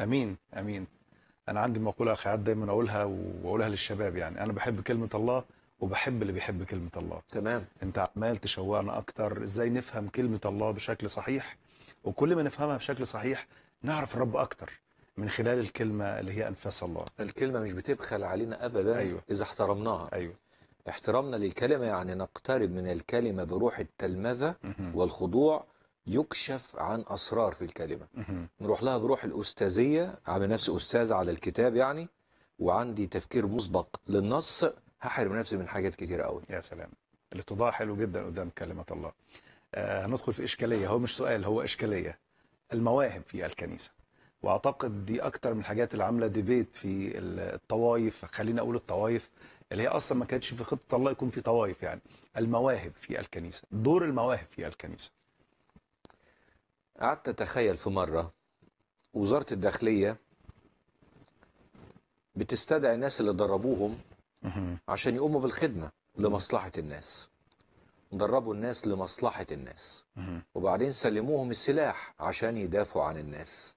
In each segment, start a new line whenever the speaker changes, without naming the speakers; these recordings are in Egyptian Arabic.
امين امين انا عندي مقوله يا اخي عاد دايما اقولها واقولها للشباب يعني انا بحب كلمه الله وبحب اللي بيحب كلمه الله
تمام
انت عمال تشوقنا اكتر ازاي نفهم كلمه الله بشكل صحيح وكل ما نفهمها بشكل صحيح نعرف الرب اكتر من خلال الكلمه اللي هي انفاس الله
الكلمة مش بتبخل علينا أبدا
أيوة.
إذا احترمناها
ايوه
احترامنا للكلمة يعني نقترب من الكلمة بروح التلمذة
مهم.
والخضوع يكشف عن أسرار في الكلمة
مهم.
نروح لها بروح الأستاذية عامل نفسي أستاذ على الكتاب يعني وعندي تفكير مسبق للنص هحرم نفسي من حاجات كتيرة قوي
يا سلام الاتضاع حلو جدا قدام كلمه الله آه هندخل في اشكاليه هو مش سؤال هو اشكاليه المواهب في الكنيسه واعتقد دي اكتر من الحاجات اللي عامله ديبيت في الطوائف خلينا اقول الطوائف اللي هي اصلا ما كانتش في خطه الله يكون في طوائف يعني المواهب في الكنيسه دور المواهب في الكنيسه
قعدت أتخيل في مرة وزارة الداخلية بتستدعي الناس اللي دربوهم
مهم.
عشان يقوموا بالخدمة لمصلحة الناس دربوا الناس لمصلحة الناس
مهم.
وبعدين سلموهم السلاح عشان يدافعوا عن الناس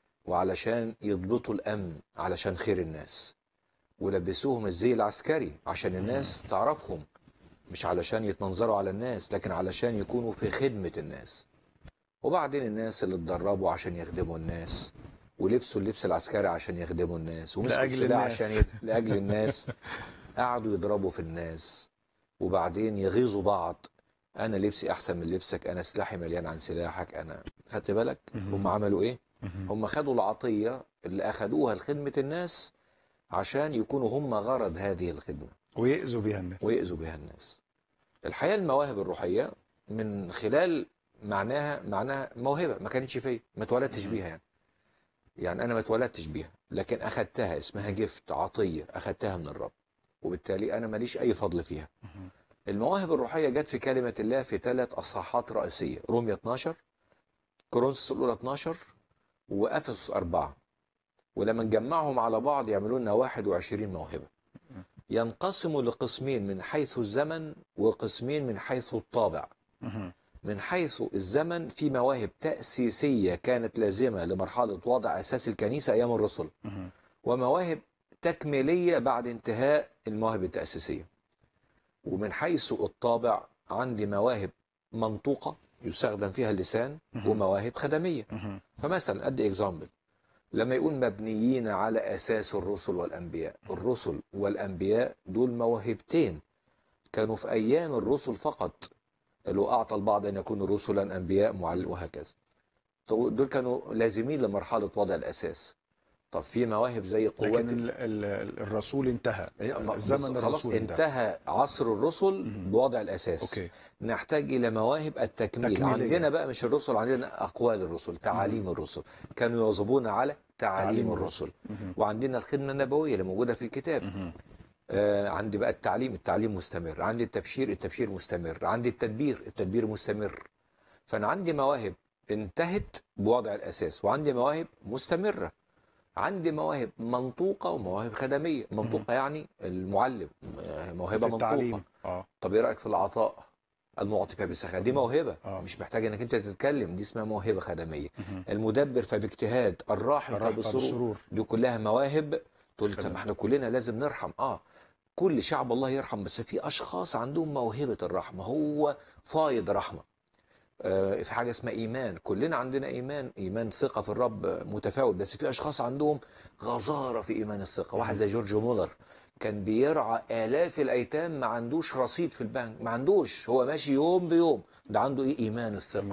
وعلشان يضبطوا الأمن علشان خير الناس ولبسوهم الزي العسكري عشان الناس تعرفهم مش علشان يتمنظروا على الناس لكن علشان يكونوا في خدمة الناس وبعدين الناس اللي اتدربوا عشان يخدموا الناس ولبسوا اللبس العسكري عشان يخدموا الناس ومسكوا
لأجل
السلاح
الناس.
عشان يد... لأجل الناس قعدوا يضربوا في الناس وبعدين يغيظوا بعض انا لبسي احسن من لبسك انا سلاحي مليان عن سلاحك انا خدت بالك
مهم.
هم عملوا ايه
مهم.
هم خدوا العطية اللي اخدوها لخدمة الناس عشان يكونوا هم غرض هذه الخدمة
ويأذوا بيها الناس
ويأذوا بها الناس الحقيقة المواهب الروحية من خلال معناها معناها موهبة ما كانتش فيا ما اتولدتش
مهم.
بيها يعني يعني انا ما اتولدتش بيها لكن اخدتها اسمها جفت عطية اخدتها من الرب وبالتالي انا ماليش اي فضل فيها
مهم.
المواهب الروحية جت في كلمة الله في ثلاث أصحاحات رئيسية رومية 12 كورنثوس الأولى 12 وأفسس 4 ولما نجمعهم على بعض يعملوا لنا 21 موهبة ينقسموا لقسمين من حيث الزمن وقسمين من حيث الطابع
مهم.
من حيث الزمن في مواهب تأسيسية كانت لازمة لمرحلة وضع أساس الكنيسة أيام الرسل
مهم.
ومواهب تكميلية بعد انتهاء المواهب التأسيسية ومن حيث الطابع عندي مواهب منطوقة يستخدم فيها اللسان
مهم.
ومواهب خدمية
مهم.
فمثلا أدي إكزامبل لما يقول مبنيين على أساس الرسل والأنبياء الرسل والأنبياء دول موهبتين كانوا في أيام الرسل فقط اللي هو أعطى البعض أن يكونوا رسلا أنبياء معلم وهكذا دول كانوا لازمين لمرحلة وضع الأساس طب في مواهب زي قوات
لكن ال- ال- الرسول انتهى
ما-
الزمن
خلاص
الرسول انتهى
انتهى عصر الرسل
مهم.
بوضع الاساس
اوكي
نحتاج الى مواهب التكميل
تكميلية.
عندنا بقى مش الرسل عندنا اقوال الرسل تعاليم الرسل كانوا يواظبون على تعاليم
تعاليم
الرسل
مهم.
وعندنا الخدمه النبويه اللي موجوده في الكتاب
مهم.
آه عندي بقى التعليم التعليم مستمر عندي التبشير التبشير مستمر عندي التدبير التدبير مستمر فانا عندي مواهب انتهت بوضع الاساس وعندي مواهب مستمره عندي مواهب منطوقه ومواهب خدميه منطوقه يعني المعلم آه، موهبه
في
منطوقه
التعليم اه
طب ايه رايك في العطاء المعطي فبسخاء دي موهبه
آه.
مش محتاج انك انت تتكلم دي اسمها موهبه خدميه
مهم.
المدبر فباجتهاد الراحم
الرحمة
فبسرور
بالسرور
دي كلها مواهب تقول لي طب
خدمة.
ما احنا كلنا لازم نرحم اه كل شعب الله يرحم بس في اشخاص عندهم موهبه الرحمه هو فايض رحمه آه، في حاجه اسمها ايمان كلنا عندنا ايمان ايمان ثقه في الرب آه، متفاوت بس في اشخاص عندهم غزاره في ايمان الثقه واحد زي جورج مولر كان بيرعى الاف الايتام ما عندوش رصيد في البنك ما عندوش هو ماشي يوم بيوم ده عنده ايه ايمان الثقه